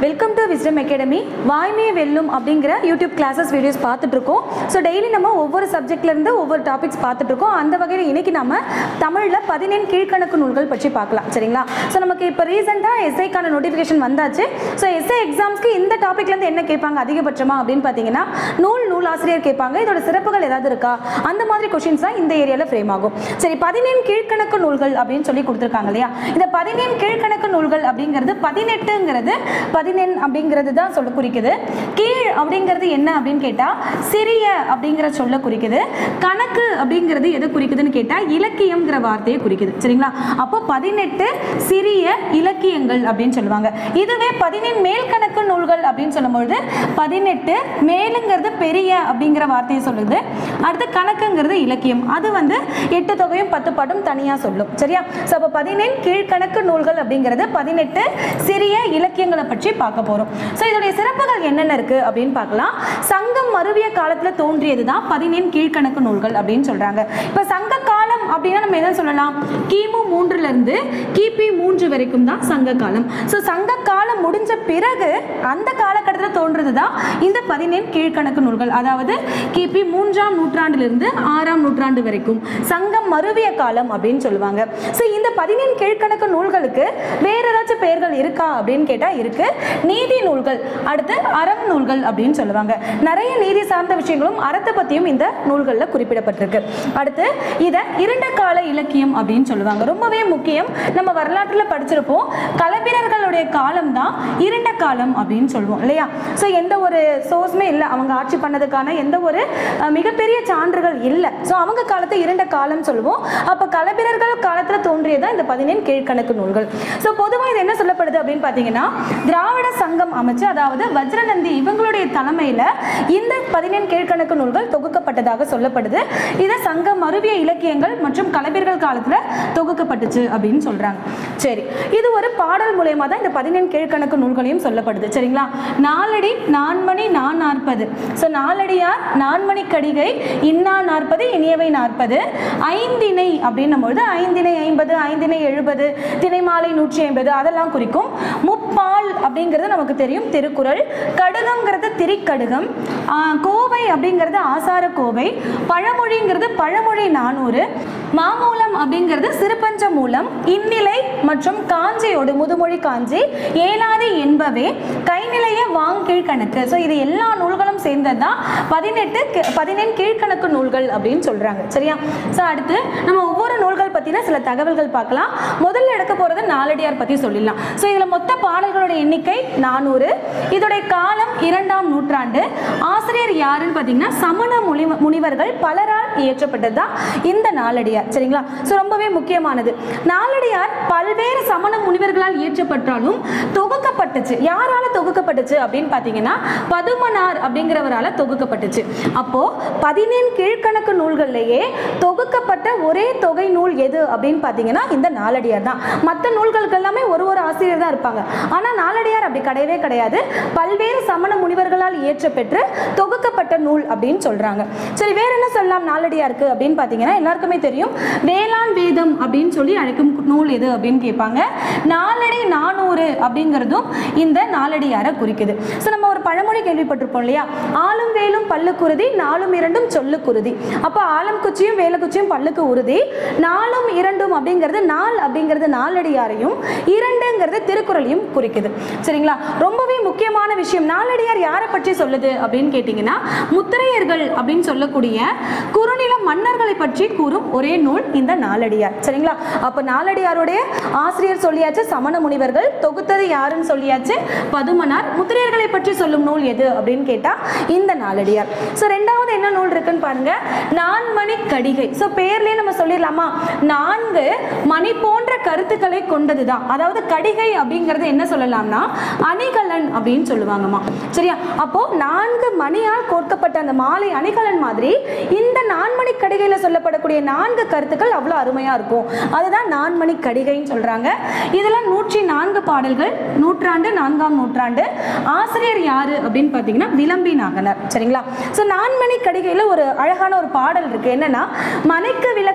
welcome to wisdom academy வாய்மையை வெல்லும் அப்படிங்கிற யூடியூப் கிளாஸஸ் வீடியோஸ் பார்த்துட்டு இருக்கோம் ஸோ டெய்லி நம்ம ஒவ்வொரு subjectல இருந்து ஒவ்வொரு டாபிக்ஸ் பார்த்துட்டு இருக்கோம் அந்த வகையில் இன்னைக்கு நம்ம தமிழில் பதினெண் கீழ்க்கணக்கு நூல்கள் பற்றி பார்க்கலாம் சரிங்களா ஸோ நமக்கு இப்போ ரீசெண்டாக எஸ்ஐக்கான நோட்டிஃபிகேஷன் வந்தாச்சு ஸோ எஸ்ஐ எக்ஸாம்ஸ்க்கு இந்த டாப்பிக்லேருந்து என்ன கேட்பாங்க அதிகபட்சமா அப்படின்னு பார்த்தீங்கன்னா நூல் நூல் ஆசிரியர் கேட்பாங்க இதோட சிறப்புகள் ஏதாவது இருக்கா அந்த மாதிரி கொஷின்ஸ் தான் இந்த ஏரியாவில் ஃப்ரேம் ஆகும் சரி பதினெண் கீழ்க்கணக்கு நூல்கள் அப்படின்னு சொல்லி கொடுத்துருக்காங்க இல்லையா இந்த பதினெண் கீழ்க்கணக்கு நூல்கள் அப்படிங்கிறது பதினெட்டுங்கிறது பதினெண் அப்படிங்கிறது தான் சொல்ல குறிக்குது கீழ் அப்படிங்கிறது என்ன அப்படின்னு கேட்டால் சிறிய அப்படிங்கிற சொல்ல குறிக்குது கணக்கு அப்படிங்கிறது எதை குறிக்குதுன்னு கேட்டால் இலக்கியம்ங்கிற வார்த்தையை குறிக்குது சரிங்களா அப்போ பதினெட்டு சிறிய இலக்கியங்கள் அப்படின்னு சொல்லுவாங்க இதுவே பதினெண் மேல் கணக்கு நூல்கள் அப்படின்னு சொல்லும்பொழுது பதினெட்டு மேலுங்கிறது பெரிய அப்படிங்கிற வார்த்தையை சொல்லுது அடுத்து கணக்குங்கிறது இலக்கியம் அது வந்து எட்டு தொகையும் பத்து பாட்டும் தனியாக சொல்லும் சரியா ஸோ அப்போ பதினெண் கீழ்கணக்கு நூல்கள் அப்படிங்கிறது பதினெட்டு சிறிய இலக்கியங்களை பற்றி பார்க்க போகிறோம் ஸோ இதோடைய சிறப்புகள் என்னென்ன இருக்குது அப்படின்னு பார்க்கலாம் சங்கம் மருவிய காலத்தில் தோன்றியது தான் பதினெண் கீழ்கணக்கு நூல்கள் அப்படின்னு சொல்கிறாங்க இப்போ சங்க காலம் அப்படின்னா நம்ம எதை சொல்லலாம் கிமு மூன்றுலேருந்து கிபி மூன்று வரைக்கும் தான் சங்க காலம் ஸோ சங்க காலம் முடிஞ்ச பிறகு அந்த காலகட்டத்தில் தோன்றது தான் இந்த பதினெண் கீழ்கணக்கு நூல்கள் அதாவது கிபி மூன்றாம் நூற்றாண்டிலிருந்து ஆறாம் நூற்றாண்டு வரைக்கும் சங்கம் மருவிய காலம் அப்படின்னு சொல்லுவாங்க ஸோ இந்த பதினெண் கீழ்கணக்கு நூல்களுக்கு வேற ஏதாச்சும் பெயர்கள் இருக்கா அப்படின்னு கேட்டால் இருக்கு நீதி நூல்கள் அடுத்து அறம் நூல்கள் அப்படின்னு சொல்லுவாங்க நிறைய நீதி சார்ந்த விஷயங்களும் அறத்தை பற்றியும் இந்த நூல்களில் குறிப்பிடப்பட்டிருக்கு அடுத்து இதை இருண்ட கால இலக்கியம் அப்படின்னு சொல்லுவாங்க ரொம்பவே முக்கியம் நம்ம வரலாற்றில் படிச்சிருப்போம் கலப்பினர்களுடைய காலம் தான் இருண்ட காலம் அப்படின்னு சொல்லுவோம் இல்லையா ஸோ எந்த ஒரு சோர்ஸுமே இல்லை அவங்க ஆட்சி பண்ணதுக்கான எந்த ஒரு அஹ், மிகப்பெரிய சான்றுகள் இல்லை ஸோ அவங்க காலத்தை இருண்ட காலம் சொல்லுவோம் அப்போ கலப்பினர்கள் காலத்தில் தோன்றியதான் இந்த பதினேழு கீழ்கணக்கு நூல்கள் ஸோ பொதுவாக இது என்ன சொல்லப்படுது அப்படின்னு பார்த்தீங்கன்னா திராவிட சங்கம் அமைச்சு அதாவது வஜ்ரநந்தி இவங்களுடைய தலைமையில் இந்த பதினேழு கீழ்கணக்கு நூல்கள் தொகுக்கப்பட்டதாக சொல்லப்படுது இதை சங்கம் மருவிய இலக்கியங்கள் மற்றும் கலைஞர்கள் காலத்தில் தொகுக்கப்பட்டுச்சு அப்படின்னு சொல்றாங்க சரி இது ஒரு பாடல் மூலயமா தான் இந்த பதினெண் கீழ்கணக்கு நூல்களையும் சொல்லப்படுது சரிங்களா நாலடி நான்மணி நான் நாற்பது ஸோ நாலடியார் நான்மணி கடிகை இன்னா நாற்பது இனியவை நாற்பது ஐந்திணை அப்படின்னும் பொழுது ஐந்திணை ஐம்பது ஐந்திணை எழுபது திணைமாலை நூற்றி ஐம்பது அதெல்லாம் குறிக்கும் முப்பால் அப்படிங்கிறது நமக்கு தெரியும் திருக்குறள் கடுகங்கிறது திரிக்கடுகம் ஆ, கோவை அப்படிங்கிறது ஆசார கோவை பழமொழிங்கிறது பழமொழி நானூறு மாமூலம் அப்படிங்கிறது சிறுபஞ்ச மூலம் இந்நிலை மற்றும் காஞ்சியோடு முதுமொழி காஞ்சி ஏலாதி என்பவே கைநிலைய வாங்கீழ் கணக்கு ஸோ இது எல்லா நூல்களும் சேர்ந்தது தான் பதினெட்டு கி- பதினெண் கீழ்கணக்கு நூல்கள் அப்படின்னு சொல்றாங்க சரியா ஸோ அடுத்து நம்ம ஒவ்வொரு நூல்கள் பற்றின சில தகவல்கள் பார்க்கலாம் முதல்ல எடுக்க போகிறது நாலடியார் பற்றி சொல்லிடலாம் ஸோ இதில் மொத்த பாடல்களோட எண்ணிக்கை நானூறு இதோடைய காலம் இரண்டாம் நூற்றாண்டு ஆசிரியர் யாருன்னு பார்த்தீங்கன்னா சமண முனி முனிவர்கள் பலரால் இயற்றப்பட்டது தான் இந்த நாலடியார் சரிங்களா ஸோ ரொம்பவே முக்கியமானது நாலடியார் பல்வேறு சமண முனிவர்களால் இயற்றப்பட்டாலும் தொகுக்கப்பட்டுச்சு யாரால தொகுக்கப்பட்டுச்சு அப்படின்னு பார்த்தீங்கன்னா பதுமனார் அப்படிங்கிறவரால தொகுக்கப்பட்டுச்சு அப்போ பதினேழு கீழ்கணக்கு நூல்கள்லேயே தொகுக்கப்பட்ட ஒரே தொகை நூல் எது அப்படின்னு பார்த்தீங்கன்னா இந்த நாலடியார் தான் மற்ற நூல்களுக்கு எல்லாமே ஒரு ஒரு ஆசிரியர் தான் இருப்பாங்க ஆனால் நாலடியார் அப்படி கிடையவே கிடையாது பல்வேறு சமண முனிவர்களால் இயற்றப்பெற்று தொகுக்கப்பட்ட நூல் அப்படின்னு சொல்றாங்க சரி வேற என்ன சொல்லலாம் நாலடியாருக்கு அப்படின்னு பார்த்தீங்கன்னா எல்லாருக்குமே தெரியும் வேளாண் வேதம் அப்படின்னு சொல்லி அழைக்கும் நூல் எது அப்படின்னு கேட்பாங்க நாலடி நானூறு அப்படிங்கிறதும் இந்த நாலடியாரை குறிக்குது ஸோ நம்ம ஒரு பழமொழி கேள்விப்பட்டிருப்போம் இல்லையா ஆளும் வேலும் பல்லுக்குருதி நாலும் இரண்டும் சொல்லுக்குருதி அப்போ ஆலம் குச்சியும் வேலுக்குச்சியும் பல்லுக்கு உறுதி நாலும் இரண்டும் அப்படிங்கிறது நாள் அப்படிங்கிறது நாலடியாரையும் இரண்டுங்கிறது திருக்குறளையும் குறிக்குது சரிங்களா ரொம்பவே முக்கியமான விஷயம் நாலடியார் யாரை பற்றி சொல்லுது அப்படின்னு கேட்டிங்கன்னா முத்திரையர்கள் அப்படின்னு சொல்லக்கூடிய குறுநில மன்னர்களை பற்றி கூறும் ஒரே நூல் இந்த நாலடியார் சரிங்களா அப்போ நாலடியாருடைய ஆசிரியர் சொல்லியாச்சு சமண முனிவர்கள் தொகுத்தது யாருன்னு சொல்லியாச்சு பதுமனார் முத்திரையர்களை பற்றி சொல்லும் நூல் எது அப்படின்னு கேட்டால் இந்த நாலடியார் ஸோ ரெண்டாவது என்ன நூல் இருக்குன்னு பாருங்க நான்மணி கடிகை ஸோ பேர்லயே நம்ம சொல்லிடலாமா நான்கு மணி போன்ற கருத்துக்களை கொண்டது தான் அதாவது கடிகை அப்படிங்கிறது என்ன சொல்லலாம்னா அணிகலன் அப்படின்னு சொல்லுவாங்கம்மா சரியா அப்போ நான்கு மணியால் கோர்க்கப்பட்ட அந்த மாலை அணிகலன் மாதிரி இந்த நான்மணி கடிகையில சொல்லப்படக்கூடிய நான்கு கருத்துக்கள் அவ்வளோ அருமையா இருக்கும் அதுதான் நான்மணி கடிகைன்னு சொல்றாங்க இதுல நூற்றி நான்கு பாடல்கள் நூற்றாண்டு நான்காம் நூற்றாண்டு ஆசிரியர் யாரு அப்படின்னு பார்த்தீங்கன்னா விளம்பி நாகனர் சரிங்களா ஸோ நான்மணி கடிகையில் ஒரு அழகான ஒரு பாடல் இருக்கு என்னன்னா மனைக்கு விளக்கம் மட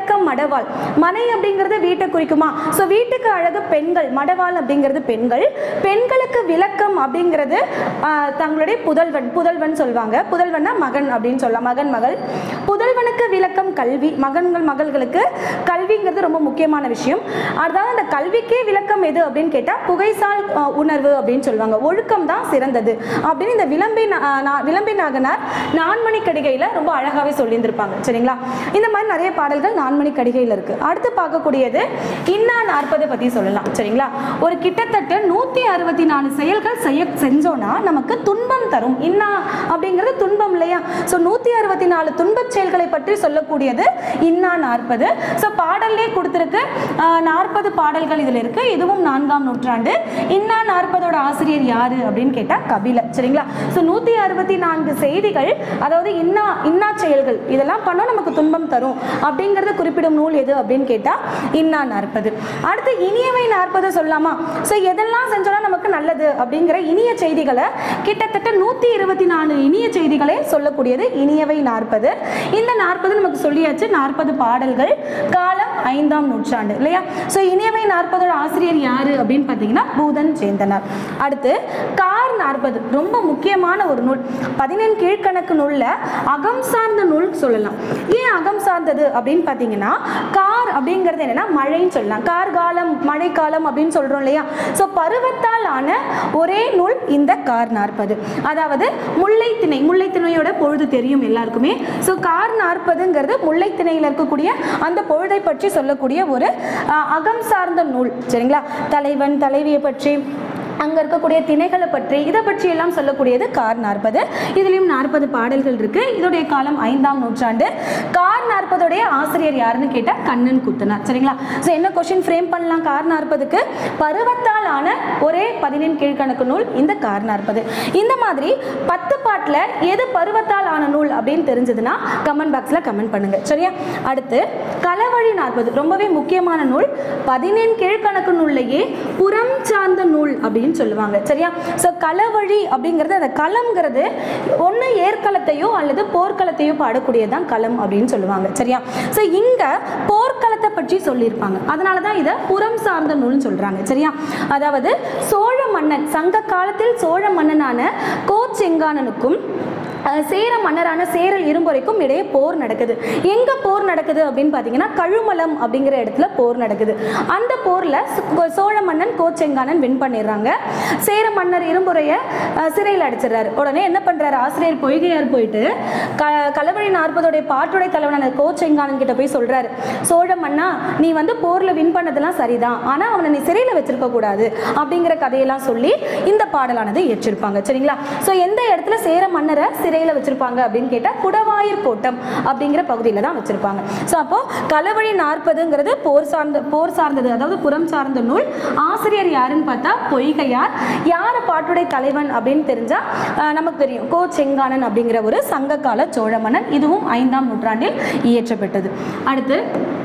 மடவாள் மனை அப்படிங்கிறது வீட்டை குறிக்குமா ஸோ வீட்டுக்கு அழகு பெண்கள் மடவாள் அப்படிங்கிறது பெண்கள் பெண்களுக்கு விளக்கம் அப்படிங்கிறது ஆஹ், தங்களுடைய புதல்வன் புதல்வன் சொல்லுவாங்க புதல்வன்னா மகன் அப்படின்னு சொல்லலாம் மகன் மகள் புதல்வனுக்கு விளக்கம் கல்வி மகன்கள் மகள்களுக்கு கல்விங்கிறது ரொம்ப முக்கியமான விஷயம் அதாவது அந்த கல்விக்கே விளக்கம் எது அப்படின்னு கேட்டால் புகைசால் ஆஹ், உணர்வு அப்படின்னு சொல்லுவாங்க ஒழுக்கம் தான் சிறந்தது அப்படின்னு இந்த விளம்பி நா- நா- விளம்பி நாகனார் நான்மணி கடிகையில் ரொம்ப அழகாகவே சொல்லியிருந்திருப்பாங்க சரிங்களா இந்த மாதிரி நிறைய பாடல்கள் நான்மணி கடிகையில் இருக்கு அடுத்து பார்க்கக்கூடியது இன்னா நாற்பது பற்றி சொல்லலாம் சரிங்களா ஒரு கிட்டத்தட்ட நூற்றி அறுபத்தி நாலு செயல்கள் செய்ய செஞ்சோன்னா நமக்கு துன்பம் தரும் இன்னா அப்படிங்கிறது துன்பம் இல்லையா ஸோ நூற்றி அறுபத்தி நாலு துன்பச் செயல்களை பற்றி சொல்லக்கூடியது இன்னா நாற்பது ஸோ பாடல்லே கொடுத்துருக்கு நாற்பது பாடல்கள் இதில் இருக்கு இதுவும் நான்காம் நூற்றாண்டு இன்னா நாற்பதோட ஆசிரியர் யாரு அப்படின்னு கேட்டால் கபிலர் சரிங்களா ஸோ நூற்றி அறுபத்தி நான்கு செய்திகள் அதாவது இன்னா இன்னா செயல்கள் இதெல்லாம் பண்ணோம் நமக்கு துன்பம் தரும் அப்படிங்கிறத குறிப்பிடும் நூல் எது அப்படின்னு கேட்டால் இன்னா நாற்பது அடுத்து இனியவை நாற்பது சொல்லலாமா ஸோ எதெல்லாம் செஞ்சோம்னா நமக்கு நல்லது அப்படிங்கிற இனிய செய்திகளை கிட்டத்தட்ட நூற்றி இருபத்தி நாலு இனிய செய்திகளை சொல்லக்கூடியது இனியவை நாற்பது இந்த நாற்பது நமக்கு சொல்லியாச்சு நாற்பது பாடல்கள் காலம் ஐந்தாம் நூற்றாண்டு இல்லையா ஸோ இனியவை நாற்பதோட ஆசிரியர் யாரு அப்படின்னு பார்த்தீங்கன்னா பூதன் சேந்தனார் அடுத்து கார் நாற்பது ரொம்ப முக்கியமான ஒரு நூல் பதினெண் கீழ்கணக்கு நூல்ல அகம் சார்ந்த நூல் சொல்லலாம் ஏன் அகம் சார்ந்தது அப்படின்னு பார்த்தீங்கன்னா கார் அப்படிங்கிறது என்னன்னா மழைன்னு சொல்லலாம் கார்காலம் மழைக்காலம் அப்படின்னு சொல்றோம் இல்லையா ஸோ பருவத்தால் ஆன ஒரே நூல் இந்த கார் நாற்பது அதாவது முல்லைத்திணை முல்லைத்திணையோட பொழுது தெரியும் எல்லாருக்குமே ஸோ கார் நாற்பதுங்கிறது முல்லைத்திணையில் இருக்கக்கூடிய அந்த பொழுதை பற்றி சொல்லக்கூடிய ஒரு அஹ், அகம் சார்ந்த நூல் சரிங்களா தலைவன் தலைவியை பற்றி அங்கே இருக்கக்கூடிய திணைகளை பற்றி இதை பற்றி எல்லாம் சொல்லக்கூடியது கார் நாற்பது இதுலேயும் நாற்பது பாடல்கள் இருக்கு இதோடைய காலம் ஐந்தாம் நூற்றாண்டு கார் நாற்பதுடைய ஆசிரியர் யாருன்னு கேட்டால் கண்ணன் குத்தனார் சரிங்களா ஸோ என்ன கொஷின் ஃப்ரேம் பண்ணலாம் கார் நாற்பதுக்கு பருவத்தால் ஆன ஒரே பதினெண் கீழ்கணக்கு நூல் இந்த கார் நாற்பது இந்த மாதிரி பத்து பாட்டில் எது பருவத்தால் ஆன நூல் அப்படின்னு தெரிஞ்சதுன்னா கமெண்ட் பாக்ஸில் கமெண்ட் பண்ணுங்க சரியா அடுத்து களவழி நாற்பது ரொம்பவே முக்கியமான நூல் பதினெண் கீழ்கணக்கு நூல்லையே புறம் சார்ந்த நூல் அப்படின்னு சொல்லுவாங்க சரியா ஸோ களவழி அப்படிங்கிறது அந்த களம்ங்கிறது ஒன்று ஏற்களத்தையோ அல்லது போர்க்களத்தையோ பாடக்கூடியதான் களம் அப்படின்னு சொல்லுவாங்க சரியா ஸோ இங்கே போர்க்களத்தை பற்றி சொல்லியிருப்பாங்க அதனால தான் இதை புறம் சார்ந்த நூல்னு சொல்கிறாங்க சரியா அதாவது சோழ மன்னன் சங்க காலத்தில் சோழ மன்னனான கோச்செங்கானனுக்கும் அஹ், சேர மன்னரான சேரல் இரும்புரைக்கும் இடையே போர் நடக்குது எங்க போர் நடக்குது அப்படின்னு பார்த்தீங்கன்னா கழுமலம் அப்படிங்கிற இடத்துல போர் நடக்குது அந்த போர்ல சு- சோழ மன்னன் கோச்செங்கானன் வின் பண்ணிடுறாங்க சேர மன்னர் இரும்புரைய அஹ், சிறையில் அடிச்சிடுறாரு உடனே என்ன பண்றாரு ஆசிரியர் பொய்கையார் போயிட்டு க களவழி நாற்பதோடைய பாட்டுடை தலைவனான கோச்செங்கானன் கிட்ட போய் சொல்றாரு சோழ மன்னா நீ வந்து போர்ல வின் பண்ணதெல்லாம் சரிதான் ஆனா அவனை நீ சிறையில் வச்சிருக்க கூடாது அப்படிங்கிற கதையெல்லாம் சொல்லி இந்த பாடலானது இயற்றிருப்பாங்க சரிங்களா ஸோ எந்த இடத்துல சேர மன்னரை சிறையில் வச்சிருப்பாங்க அப்படின்னு கேட்டால் குடவாயிர் கோட்டம் அப்படிங்கிற பகுதியில் தான் வச்சிருப்பாங்க ஸோ அப்போ களவழி நாற்பதுங்கிறது போர் சார்ந்த போர் சார்ந்தது அதாவது புறம் சார்ந்த நூல் ஆசிரியர் யாருன்னு பார்த்தா பொய்கையார் யார் பாட்டுடை தலைவன் அப்படின்னு தெரிஞ்சா அஹ், நமக்கு தெரியும் கோ செங்கானன் அப்படிங்கிற ஒரு சங்ககால சோழ மன்னன் இதுவும் ஐந்தாம் நூற்றாண்டில் இயற்றப்பட்டது அடுத்து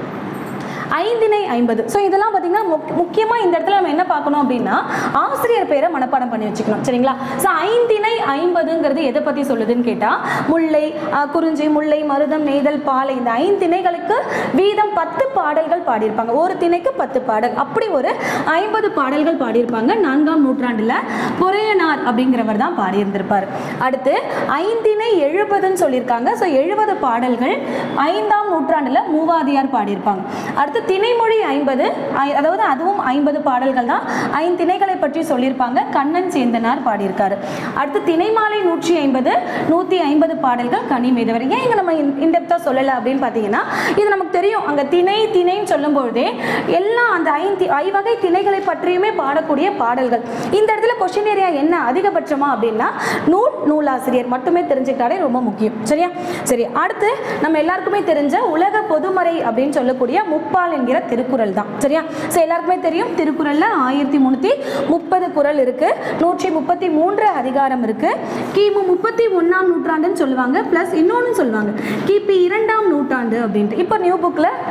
ஐந்திணை ஐம்பது ஸோ இதெல்லாம் பார்த்தீங்கன்னா முக் முக்கியமாக இந்த இடத்துல நம்ம என்ன பார்க்கணும் அப்படின்னா ஆசிரியர் பேரை மனப்பாடம் பண்ணி வச்சுக்கணும் சரிங்களா ஸோ ஐந்திணை ஐம்பதுங்கிறது எதை பற்றி சொல்லுதுன்னு கேட்டால் முல்லை அஹ், குறிஞ்சி முல்லை மருதம் நெய்தல் பாலை இந்த ஐந்து திணைகளுக்கு வீதம் பத்து பாடல்கள் பாடியிருப்பாங்க ஒரு திணைக்கு பத்து பாடல் அப்படி ஒரு ஐம்பது பாடல்கள் பாடியிருப்பாங்க நான்காம் நூற்றாண்டில் பொறையனார் அப்படிங்கிறவர் தான் பாடியிருந்திருப்பார் அடுத்து ஐந்திணை எழுபதுன்னு சொல்லியிருக்காங்க ஸோ எழுபது பாடல்கள் ஐந்தாம் நூற்றாண்டில் மூவாதியார் பாடியிருப்பாங்க அடுத்து திணைமொழி ஐம்பது அதாவது அதுவும் ஐம்பது பாடல்கள் தான் ஐந்து திணைகளை பற்றி சொல்லியிருப்பாங்க கண்ணன் சேந்தனார் பாடியிருக்காரு அடுத்து திணைமாலை நூற்றி ஐம்பது நூற்றி ஐம்பது பாடல்கள் கனிமேதவர் ஏன் இங்கே நம்ம இன்டெப்த்தாக சொல்லலை அப்படின்னு பார்த்தீங்கன்னா இது நமக்கு தெரியும் அங்கே திணை திணைன்னு சொல்லும்பொழுதே எல்லாம் அந்த ஐந்து ஐவகை திணைகளை பற்றியுமே பாடக்கூடிய பாடல்கள் இந்த இடத்துல கொஸ்டின் ஏரியா என்ன அதிகபட்சமா அப்படின்னா நூல் நூலாசிரியர் மட்டுமே தெரிஞ்சுக்கிட்டாலே ரொம்ப முக்கியம் சரியா சரி அடுத்து நம்ம எல்லாருக்குமே தெரிஞ்ச உலக பொதுமறை அப்படின்னு சொல்லக்கூடிய முப்பால் என்கிற திருக்குறள் தான் சரியா ஸோ எல்லாருக்குமே தெரியும் திருக்குறள்ல ஆயிரத்தி முந்நூற்றி முப்பது குறள் இருக்கு நூற்றி முப்பத்தி மூன்று அதிகாரம் இருக்கு கிமு முப்பத்தி ஒன்றாம் நூற்றாண்டுன்னு சொல்லுவாங்க ப்ளஸ் இன்னொன்று சொல்லுவாங்க கிபி இரண்டாம் நூற்றாண்டு அப்படின்ட்டு இப்போ நியூ புக்கில் அது கொடுத்துருக்காங்க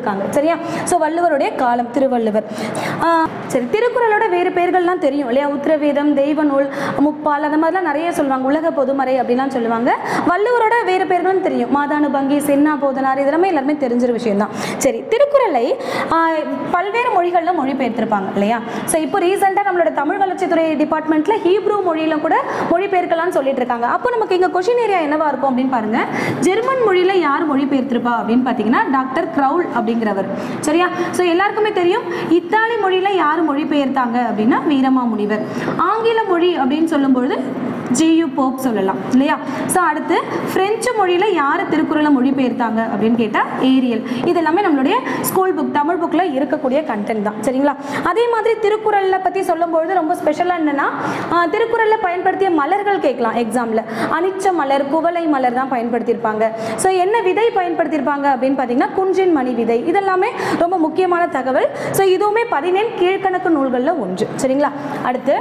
கொடுத்துருக்காங்க சரியா ஸோ வள்ளுவருடைய காலம் திருவள்ளுவர் ஆ, சரி திருக்குறளோட வேறு பெயர்கள்லாம் தெரியும் இல்லையா உத்திரவேதம் தெய்வ நூல் முப்பால் அந்த மாதிரிலாம் நிறைய சொல்லுவாங்க உலக பொதுமறை அப்படிலாம் சொல்லுவாங்க வள்ளுவரோட வேறு பெயர்களும் தெரியும் மாதானுபங்கி சென்னா போதனார் இதெல்லாமே எல்லாருமே தெரிஞ்சிற விஷயம்தான் சரி திருக்குறளை ஆ, பல்வேறு மொழிகளில் மொழிபெயர்த்திருப்பாங்க இல்லையா ஸோ இப்போ ரீசெண்டாக நம்மளோட தமிழ் வளர்ச்சித்துறை டிபார்ட்மெண்ட்டில் ஹீப்ரூ மொழியில கூட மொழிபெயர்க்கலாம்னு சொல்லிட்டு இருக்காங்க அப்போ நமக்கு இங்கே கொஷின் ஏரியா என்னவா இருக்கும் அப்படின்னு பாருங்க ஜெர்மன் மொழியில் யார் மொழிபெயர்த்திருப்பா அப்படின்னு பார்த்தீங்கன்னா டாக்டர் க்ரவுல் அப்படிங்கிறவர் சரியா ஸோ எல்லாருக்குமே தெரியும் இத்தாலி மொழியில் யார் மொழிபெயர்த்தாங்க அப்படின்னா வீரமாமுனிவர் ஆங்கில மொழி அப்படின்னு சொல்லும்பொழுது ஜியு போப் சொல்லலாம் இல்லையா ஸோ அடுத்து பிரெஞ்சு மொழியில் யார் திருக்குறளை மொழிபெயர்த்தாங்க அப்படின்னு கேட்டால் ஏரியல் இது எல்லாமே நம்மளுடைய ஸ்கூல் புக் தமிழ் புக்கில் இருக்கக்கூடிய கண்டென்ட் தான் சரிங்களா அதே மாதிரி திருக்குறளை பற்றி சொல்லும்பொழுது ரொம்ப ஸ்பெஷலாக என்னென்னா திருக்குறளில் பயன்படுத்திய மலர்கள் கேட்கலாம் எக்ஸாமில் அனிச்ச மலர் குவளை மலர் தான் பயன்படுத்தியிருப்பாங்க ஸோ என்ன விதை பயன்படுத்தியிருப்பாங்க அப்படின்னு பார்த்தீங்கன்னா குன்றின் மணி விதை இதெல்லாமே ரொம்ப முக்கியமான தகவல் ஸோ இதுவுமே பதினேழு கீழ்க்கணக்கு நூல்களில் ஒன்று சரிங்களா அடுத்து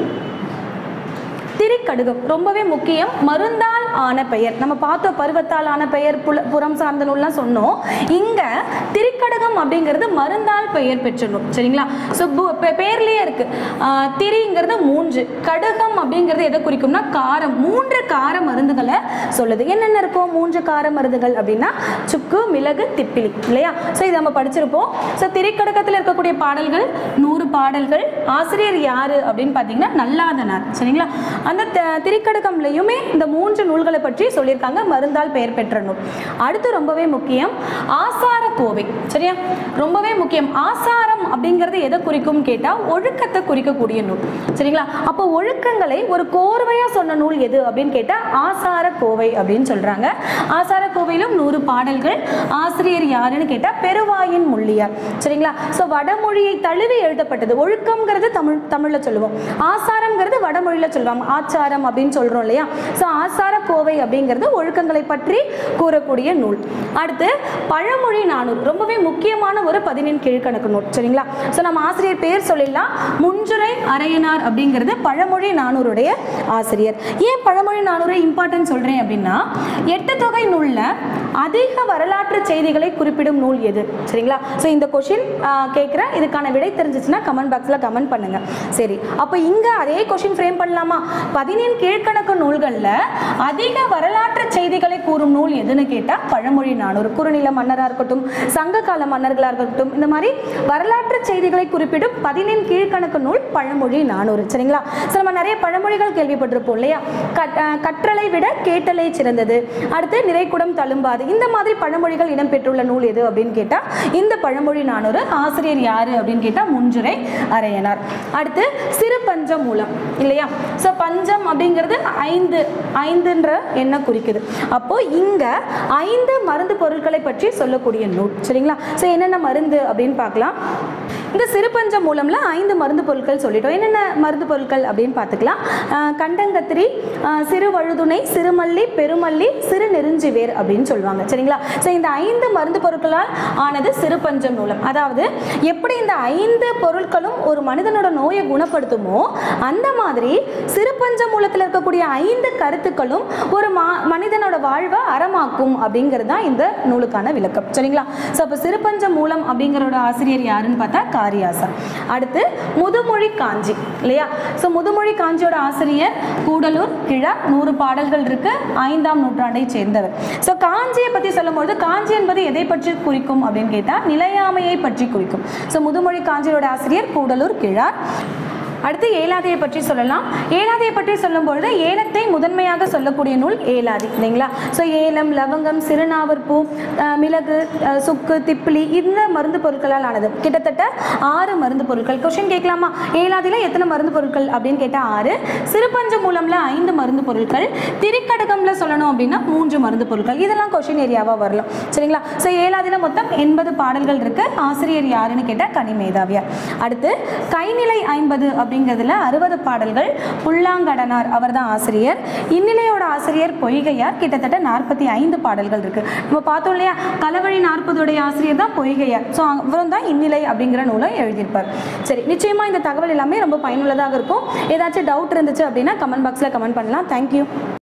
திரிக்கடுகம் ரொம்பவே முக்கியம் மருந்தால் ஆன பெயர் நம்ம பார்த்தோம் பருவத்தால் ஆன பெயர் புல புறம் சார்ந்த நூல்லாம் சொன்னோம் இங்க திரிக்கடுகம் அப்படிங்கிறது மருந்தால் பெயர் பெற்ற நூல் சரிங்களா ஸோ பெயர்லயே இருக்கு ஆஹ் திரிங்கிறது மூன்று கடுகம் அப்படிங்கிறது எதை குறிக்கும்னா காரம் மூன்று கார மருந்துகளை சொல்லுது என்னென்ன இருக்கும் மூன்று கார மருந்துகள் அப்படின்னா சுக்கு மிளகு திப்பிலி இல்லையா ஸோ இதை நம்ம படிச்சிருப்போம் ஸோ திரைக்கடகத்தில் இருக்கக்கூடிய பாடல்கள் நூறு பாடல்கள் ஆசிரியர் யாரு அப்படின்னு பார்த்தீங்கன்னா நல்லாதனார் சரிங்களா அந்த த- திரிக்கடகம்லையுமே இந்த மூன்று நூல்களை பற்றி சொல்லியிருக்காங்க மருந்தால் பெயர் பெற்ற நூல் அடுத்து ரொம்பவே முக்கியம் ஆசார கோவை சரியா ரொம்பவே முக்கியம் ஆசாரம் அப்படிங்கிறது எதை குறிக்கும் கேட்டால் ஒழுக்கத்தை குறிக்கக்கூடிய நூல் சரிங்களா அப்போ ஒழுக்கங்களை ஒரு கோர்வையாக சொன்ன நூல் எது அப்படின்னு கேட்டால் ஆசார கோவை அப்படின்னு சொல்கிறாங்க ஆசார கோவையிலும் நூறு பாடல்கள் ஆசிரியர் யாருன்னு கேட்டால் பெருவாயின் முள்ளியார் சரிங்களா ஸோ வடமொழியை தழுவி எழுதப்பட்டது ஒழுக்கம்ங்கிறது தமிழ் தமிழில் சொல்லுவோம் ஆசாரம்ங்கிறது வடமொழியில் சொல்லுவாங்க ஆச்சாரம் அப்படின்னு சொல்கிறோம் இல்லையா ஸோ ஆசார கோவை அப்படிங்கிறது ஒழுக்கங்களை பற்றி கூறக்கூடிய நூல் அடுத்து பழமொழி நானூறு ரொம்பவே முக்கியமான ஒரு பதினெண் கீழ்கணக்கு நூல் சரிங்களா ஸோ நம்ம ஆசிரியர் பேர் சொல்லிடலாம் முஞ்சுரை அரையனார் அப்படிங்கிறது பழமொழி நானூறுடைய ஆசிரியர் ஏன் பழமொழி நானூறு இம்பார்ட்டன்ட் சொல்கிறேன் அப்படின்னா எட்டு தொகை நூலில் அதிக வரலாற்று செய்திகளை குறிப்பிடும் நூல் எது சரிங்களா ஸோ இந்த கொஷின் கேட்குறேன் இதுக்கான விடை தெரிஞ்சிச்சுன்னா கமெண்ட் பாக்ஸில் கமெண்ட் பண்ணுங்க சரி அப்போ இங்கே அதே கொஷின் ஃப்ரேம் பண்ணலாமா பதினேழு கீழ்க்கணக்கு நூல்களில் அதிக வரலாற்று செய்திகளை கூறும் நூல் எதுன்னு கேட்டால் பழமொழி நானூறு குறுநில மன்னராக இருக்கட்டும் சங்க கால மன்னர்களாக இருக்கட்டும் இந்த மாதிரி வரலாற்று செய்திகளை குறிப்பிடும் பதினேழு கீழ்க்கணக்கு நூல் பழமொழி நானூறு சரிங்களா ஸோ நம்ம நிறைய பழமொழிகள் கேள்விப்பட்டிருப்போம் இல்லையா கட்- அஹ் கற்றலை விட கேட்டலே சிறந்தது அடுத்து நிறைக்குடம் தழும்பாது இந்த மாதிரி பழமொழிகள் இடம்பெற்றுள்ள நூல் எது அப்படின்னு கேட்டால் இந்த பழமொழி நானூறு ஆசிரியர் யாரு அப்படின்னு கேட்டால் முஞ்சுரை அரையனார் அடுத்து சிறு பஞ்ச மூலம் இல்லையா ஸோ பஞ்சம் அப்படிங்கிறது ஐந்து ஐந்துன்ற எண்ணை குறிக்குது அப்போ இங்க ஐந்து மருந்து பொருட்களை பற்றி சொல்லக்கூடிய நூல் சரிங்களா ஸோ என்னென்ன மருந்து அப்படின்னு பார்க்கலாம் இந்த சிறுபஞ்ச மூலம்ல ஐந்து மருந்து பொருட்கள் சொல்லிட்டோம் என்னென்ன மருந்து பொருட்கள் அப்படின்னு பார்த்துக்கலாம் அஹ் கண்டங்கத்திரி அஹ் சிறு வழுதுணை சிறுமல்லி பெருமல்லி சிறு நெருஞ்சி வேர் அப்படின்னு சொல்லுவாங்க சரிங்களா ஸோ இந்த ஐந்து மருந்து பொருட்களால் ஆனது சிறுபஞ்சம் மூலம் அதாவது எப்படி இந்த ஐந்து பொருட்களும் ஒரு மனிதனோட நோயை குணப்படுத்துமோ அந்த மாதிரி சிறுபஞ்ச மூலத்தில் இருக்கக்கூடிய ஐந்து கருத்துக்களும் ஒரு மா மனிதனோட வாழ்வை அறமாக்கும் அப்படிங்கிறது தான் இந்த நூலுக்கான விளக்கம் சரிங்களா ஸோ அப்போ சிறுபஞ்ச மூலம் அப்படிங்கிறோட ஆசிரியர் யாருன்னு பார்த்தா காரியாசா அடுத்து முதுமொழி காஞ்சி இல்லையா ஸோ முதுமொழி காஞ்சியோட ஆசிரியர் கூடலூர் கிழா நூறு பாடல்கள் இருக்கு ஐந்தாம் நூற்றாண்டை சேர்ந்தவர் ஸோ காஞ்சியை பற்றி சொல்லும்போது காஞ்சி என்பது எதை பற்றி குறிக்கும் அப்படின்னு கேட்டால் நிலையாமையை பற்றி குறிக்கும் ஸோ முதுமொழி காஞ்சியோட ஆசிரியர் கூடலூர் கிழார் அடுத்து ஏலாதியை பற்றி சொல்லலாம் ஏலாதியை பற்றி சொல்லும்பொழுது ஏலத்தை முதன்மையாக சொல்லக்கூடிய நூல் ஏலாதி இல்லைங்களா ஸோ ஏலம் லவங்கம் சிறுநாவற்பூ அஹ், மிளகு அஹ், சுக்கு திப்பிலி இந்த மருந்து பொருட்களால் ஆனது கிட்டத்தட்ட ஆறு மருந்து பொருட்கள் கொஷின் கேட்கலாமா ஏலாதியில் எத்தனை மருந்து பொருட்கள் அப்படின்னு கேட்டால் ஆறு சிறுபஞ்ச மூலம்ல ஐந்து மருந்து பொருட்கள் திரிக்கடகம்ல சொல்லணும் அப்படின்னா மூன்று மருந்து பொருட்கள் இதெல்லாம் கொஷின் ஏரியாவாக வரலாம் சரிங்களா ஸோ ஏலாதியில் மொத்தம் எண்பது பாடல்கள் இருக்கு ஆசிரியர் யாருன்னு கேட்டால் கனி மேதாவியார் அடுத்து கைநிலை ஐம்பது அப்படிங்கிறதுல அறுபது பாடல்கள் புல்லாங்கடனார் அவர்தான் ஆசிரியர் இந்நிலையோட ஆசிரியர் பொய்கையார் கிட்டத்தட்ட நாற்பத்தி ஐந்து பாடல்கள் இருக்கு நம்ம பார்த்தோம் இல்லையா களவழி நாற்பதுடைய ஆசிரியர் தான் பொய்கையார் ஸோ அவரும் தான் இந்நிலை அப்படிங்கிற நூலை எழுதியிருப்பார் சரி நிச்சயமா இந்த தகவல் எல்லாமே ரொம்ப பயனுள்ளதாக இருக்கும் ஏதாச்சும் டவுட் இருந்துச்சு அப்படின்னா கமெண்ட் பாக்ஸில் கமெண்ட் பண்ணலாம் தேங்க்யூ